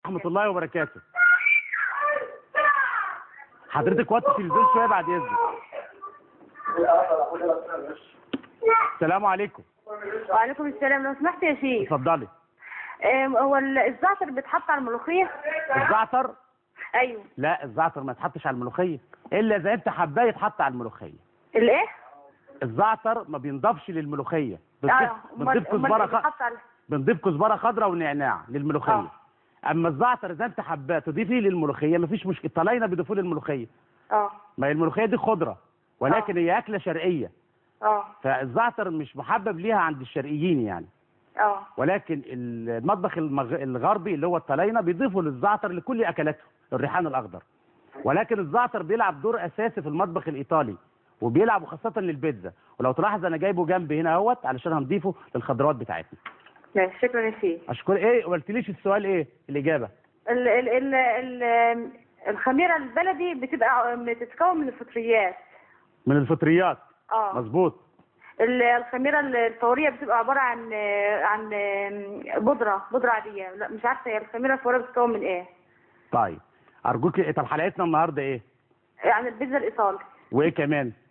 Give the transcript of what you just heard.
ورحمه الله وبركاته حضرتك وطي التلفزيون شويه بعد اذنك السلام عليكم وعليكم السلام لو سمحت يا شيخ اتفضلي آم، هو ال- الزعتر بيتحط على الملوخيه الزعتر ايوه لا الزعتر ما يتحطش على الملوخيه الا اذا انت حباه يتحط على الملوخيه الايه الزعتر ما بينضافش للملوخيه بنضيف اه بنضيف أمال- أمال كزبره خ... بيتحط على بنضيف كزبره خضراء ونعناع للملوخيه آه. اما الزعتر اذا انت حباه تضيفيه للملوخيه مفيش مشكله الطلاينه بيضيفوه للملوخيه اه ما هي الملوخيه دي خضره ولكن هي اكله شرقيه اه فالزعتر مش محبب ليها عند الشرقيين يعني اه ولكن المطبخ المغ... الغربي اللي هو الطلاينه بيضيفوا للزعتر لكل اكلاته الريحان الاخضر ولكن الزعتر بيلعب دور اساسي في المطبخ الايطالي وبيلعب خاصه للبيتزا ولو تلاحظ انا جايبه جنبي هنا اهوت علشان هنضيفه للخضروات بتاعتنا ماشي شكرا يا شيخ اشكر ايه ما قلتليش السؤال ايه الاجابه ال ال ال ال الخميره البلدي بتبقى بتتكون من الفطريات من الفطريات اه مظبوط ال- الخميره الفوريه بتبقى عباره عن عن بودره بودره عاديه لا مش عارفه هي الخميره الفوريه بتتكون من ايه طيب ارجوك طب حلقتنا النهارده ايه يعني البيتزا الايطالي وايه كمان